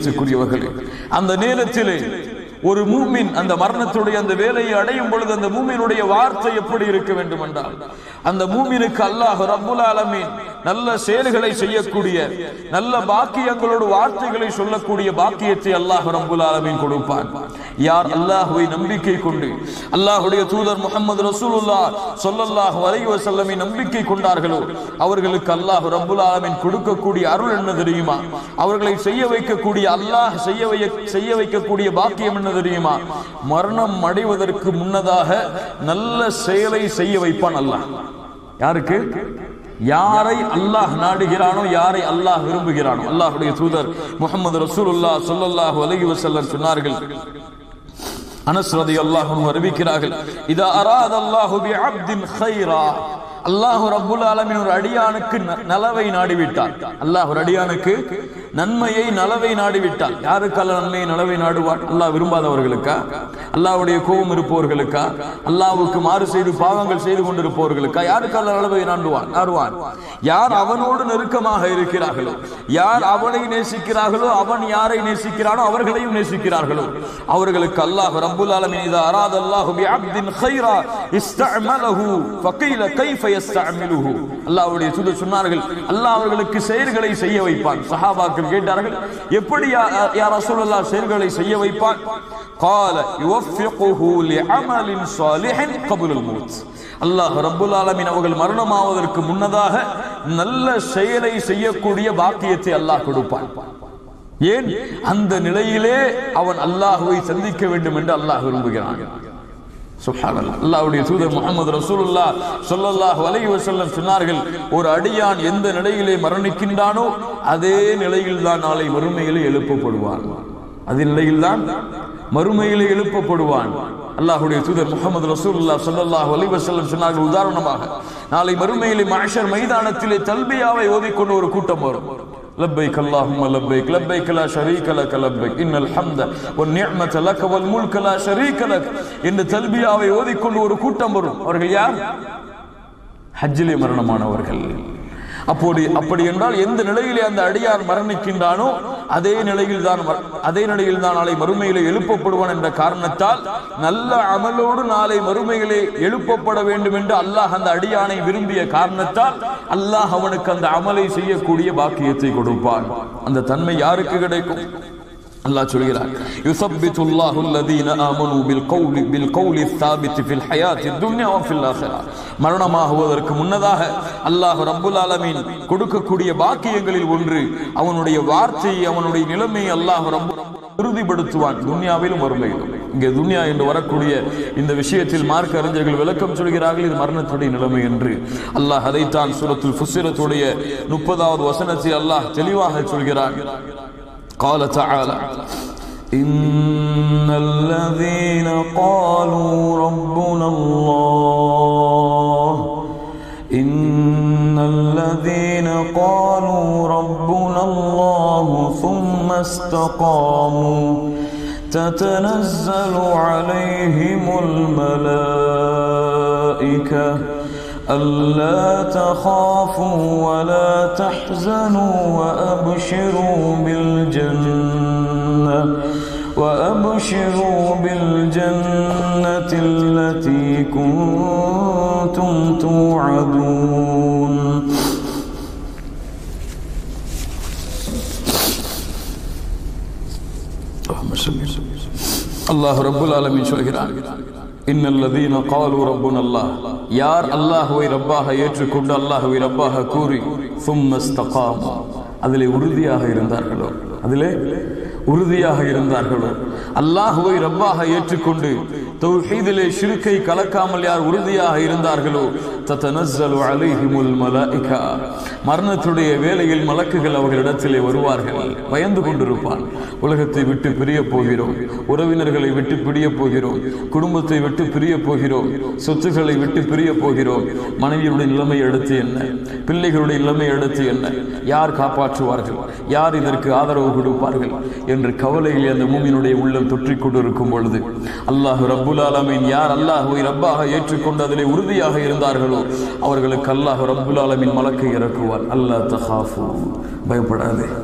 கண்ணியத்துக்குரியவர்களே அந்த நேரத்திலே ஒரு மூமின் அந்த மரணத்துடைய அந்த வேலையை அடையும் பொழுது அந்த மூமினுடைய வார்த்தை எப்படி இருக்க வேண்டும் என்றால் அந்த மூமினுக்கு அல்லாஹ் ரப்புல் ஆலமீன் நல்ல செயல்களை செய்யக்கூடிய நல்ல பாக்கியங்களோடு வார்த்தைகளை சொல்லக்கூடிய பாக்கியத்தை அல்லாஹ் ரப்புல் ஆலமீன் கொடுப்பான் யார் அல்லாஹ்வை நம்பிக்கை கொண்டு அல்லாஹ்வுடைய தூதர் முகமது ரசூலுல்லாஹ் ஸல்லல்லாஹு அலைஹி வஸல்லமை நம்பிக்கை கொண்டார்களோ அவர்களுக்கு அல்லாஹ் ரப்புல் ஆலமீன் கொடுக்கக்கூடிய அருள் என்ன தெரியுமா அவர்களை செய்ய வைக்கக்கூடிய அல்லாஹ் செய்ய வை செய்ய வைக்கக்கூடிய பாக்கியம் என்ன தெரியுமா மரணம் அடைவதற்கு முன்னதாக நல்ல செயலை செய்ய வைப்பான் அல்லாஹ் யாருக்கு யாரை அல்லாஹ் நாடுகிறானோ யாரை அல்லாஹ் விரும்புகிறானோ அல்லாஹ்வுடைய தூதர் முகமது ரசூலுல்லாஹ் ஸல்லல்லாஹு அலைஹி வஸல்லம் சொன்னார்கள் அனஸ் ரலியல்லாஹு அன்ஹு அறிவிக்கிறார்கள் இதா அராத அல்லாஹு பி அப்தின் கைரா அல்லாஹ் ரப்புல் ஆலமீன் ஒரு அடியானுக்கு ந- நலவை நாடிவிட்டார் அல்லாஹ் ஒரு அடியானுக்கு நன்மையை நலவை நாடிவிட்டார் யாருக்கு அல்ல நன்மையை நலவை நாடுவான் அல்லாஹ் விரும்பாதவர்களுக்கா அல்லாஹ்வுடைய கோபம் இருப்பவர்களுக்கா அல்லாஹ்வுக்கு மாறு செய்து பாவங்கள் செய்து கொண்டிருப்பவர்களுக்கா யாருக்கு அல்ல நலவை நாடுவான் நாடுவான் யார் அவனோடு நெருக்கமாக இருக்கிறார்களோ யார் அவனை நேசிக்கிறார்களோ அவன் யாரை நேசிக்கிறானோ அவர்களையும் நேசிக்கிறார்களோ அவர்களுக்கு அல்லாஹ் ரப்புல் ஆலமீன் இதா அராத அல்லாஹ் பி அப்தின் கைரா இஸ்தஅமலஹு ஃபகீல கைஃப யஸ்தஅமிலுஹு அல்லாஹ்வுடைய தூதர் சொன்னார்கள் அல்லாஹ் அவர்களுக்கு செயல்களை செய்ய வைப்பான் சஹாபாக்கள் கேட்டார்கள் எப்படி யா யா ரசூலுல்லாஹ் செயல்களை செய்ய வைப்பான் قال يوفقه لعمل صالح قبل الموت அல்லாஹ் ரப்புல் ஆலமீன் அவர்கள் மரணமாவதற்கு முன்னதாக நல்ல செயலை செய்யக்கூடிய பாக்கியத்தை அல்லாஹ் கொடுப்பான் ஏன் அந்த நிலையிலே அவன் அல்லாஹுவை சந்திக்க வேண்டும் என்று அல்லாஹ் விரும்புகிறான் சுப்ஹானல்லாஹ். அல்லாஹ்வுடைய தூதர் முகமது ரசூலுல்லாஹ் ஸல்லல்லாஹு அலைஹி வஸல்லம் சொன்னார்கள் ஒரு அடியான் எந்த நிலையிலே மரணிக்கின்றானோ அதே நிலையில் தான் நாளை மறுமையிலே எழுப்பப்படுவான் அதே நிலையில் தான் மறுமையிலே எழுப்பப்படுவான் அல்லாஹ்வுடைய தூதர் முகமது ரசூலுல்லாஹ் ஸல்லல்லாஹு அலைஹி வஸல்லம் சொன்னார்கள் உதாரணமாக நாளை மறுமையிலே மஹ்ஷர் மைதானத்திலே தல்பியாவை ஓதிக்கொண்டு ஒரு கூட்டம் வரும் لبيك اللهم لبيك لبيك لا شريك لك لبيك إن الحمد والنعمة لك والملك لا شريك لك இந்த தல்பியாவை ஓதிக்கொண்டு ஒரு கூட்டம் வரும் அவர்கள் யார் ஹஜ்ஜிலே மரணமானவர்கள் அப்போது அப்படி என்றால் எந்த நிலையிலே அந்த அடியார் மரணிக்கின்றானோ அதே நிலையில் தான் மர- அதே நிலையில் தான் நாளை மறுமையிலே எழுப்பப்படுவான் என்ற காரணத்தால் நல்ல அமலோடு நாளை மறுமையிலே எழுப்பப்பட வேண்டும் என்று அல்லாஹ் அந்த அடியானை விரும்பிய காரணத்தால் அல்லாஹ் அவனுக்கு அந்த அமலை செய்யக்கூடிய பாக்கியத்தை கொடுப்பான் அந்த தன்மை யாருக்கு கிடைக்கும் அல்லாஹ் சொல்கிறார் யுசப்பித்து அல்லாஹு அல்லதீன ஆமனு பில் கௌலி பில் கௌலி தாபித் ஃபில் ஹயாத்தி துன்யா வ ஃபில் ஆখিরা மரணமாகுவதற்கு முன்னதாக அல்லாஹ் ரப்புல் ஆலமீன் கொடுக்கக்கூடிய பாக்கியங்களில் ஒன்று அவனுடைய வார்த்தையை அவனுடைய நிலைமையை அல்லாஹ் ரப்பு உறுதிப்படுத்துவான் துன்யாவிலும் மறுமையிலும் இங்கே துன்யா என்று வரக்கூடிய இந்த விஷயத்தில் மார்க்க அறிஞர்கள் விளக்கம் சொல்கிறார்கள் இது மரணத்துடைய நிலைமை என்று அல்லாஹ் அதைத்தான் சூரத்துல் ஃபுஸ்ஸிரத்துடைய முப்பதாவது வசனத்தில் அல்லாஹ் தெளிவாக சொல்கிறான் قال تعالى إن الذين قالوا ربنا الله إن الذين قالوا ربنا الله ثم استقاموا تتنزل عليهم الملائكة ألا تخافوا ولا تحزنوا وأبشروا بالجنة وأبشروا بالجنة التي كنتم توعدون அல்லாஹ் ரப்புல் ஆலமீன் சொல்கிறான் இன்னல்லதீன காலு ரப்புன் அல்லாஹ் யார் அல்லாஹுவை ரப்பாக ஏற்றுக்கொண்டு அல்லாஹுவை ரப்பாக கூறி சும்மஸ்தகாமு அதிலே உறுதியாக இருந்தார்களோ அதிலே உறுதியாக இருந்தார்களோ அல்லாஹுவை ரப்பாக ஏற்றுக்கொண்டு தௌஹீதிலே ஷிர்கை கலக்காமல் யார் உறுதியாக இருந்தார்களோ தத்தனஸ்ஸலு அலைஹிமுல் மலாயிகா மரணத்துடைய வேளையில் மலக்குகள் அவர்களிடத்திலே வருவார்கள் பயந்து கொண்டிருப்பான் உலகத்தை விட்டு பிரிய போகிறோம் உறவினர்களை விட்டு பிரிய போகிறோம் குடும்பத்தை விட்டு பிரிய போகிறோம் சொத்துக்களை விட்டு பிரிய போகிறோம் மனைவியுடைய நிலைமை அடுத்து என்ன பிள்ளைகளுடைய நிலைமை அடுத்து என்ன யார் காப்பாற்றுவார்கள் யார் இதற்கு ஆதரவு கொடுப்பார்கள் என்று கவலையில் அந்த மூமியினுடைய உள்ளம் தொற்றிக் கொண்டிருக்கும் பொழுது அல்லாஹ் ரப்புல் ஆலமீன் யார் அல்லாஹுவை ரப்பாக ஏற்றுக்கொண்டு அதிலே உறுதியாக இருந்தார்களோ அவர்களுக்கு அல்லாஹ் ரப்புல் ஆலமீன் மலக்கை இறக்குவார் அல்லாஹ் தஹாஃபு பயப்படாதே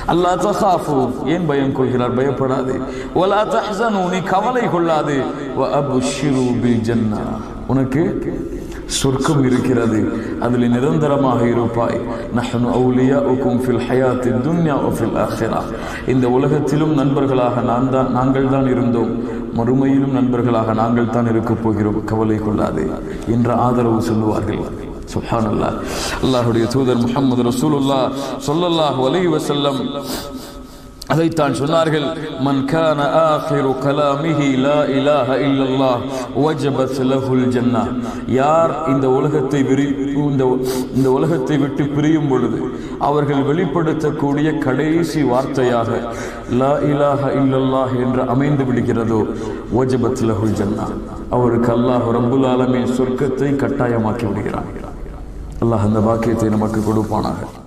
அல்லா தஹாஃபு ஏன் பயம் கொள்கிறார் பயப்படாது வலா தஹ்சனு நீ கவலை கொள்ளாது வ அப்ஷிரு பில் ஜன்னா உனக்கு சொர்க்கம் இருக்கிறது அதில் நிரந்தரமாக இருப்பாய் நஹ்னு அவுலியாஉக்கும் ஃபில் ஹயாத்தி துன்யா வ ஃபில் ஆখিরা இந்த உலகத்திலும் நண்பர்களாக நான் தான் நாங்கள் தான் இருந்தோம் மறுமையிலும் நண்பர்களாக நாங்கள் தான் இருக்கப் போகிறோம் கவலை கொள்ளாதே என்ற ஆதரவு சொல்லுவார்கள் சுப்ஹானல்லாஹ் அல்லாஹ்வுடைய தூதர் முஹம்மது ரசூலுல்லாஹ் ஸல்லல்லாஹு அலைஹி வஸல்லம் அதைத்தான் சொன்னார்கள் மன் கான ஆகிரு கலாமிஹி லா இலாஹ இல்லல்லாஹ் வஜபத் லஹுல் ஜன்னah யார் இந்த உலகத்தை விரி இந்த இந்த உலகத்தை விட்டு பிரியும் பொழுது அவர்கள் வெளிப்படுத்தக்கூடிய கடைசி வார்த்தையாக லா இலாஹ இல்லல்லாஹ் என்று அமைந்து விடுகிறதோ வஜபத் லஹுல் ஜன்னah அவருக்கு அல்லாஹ் ரப்புல் ஆலமீன் சொர்க்கத்தை கட்டாயமாக்கி விடுகிறான் அல்லாஹ் அந்த பாக்கியத்தை நமக்கு கொடுப்பானாக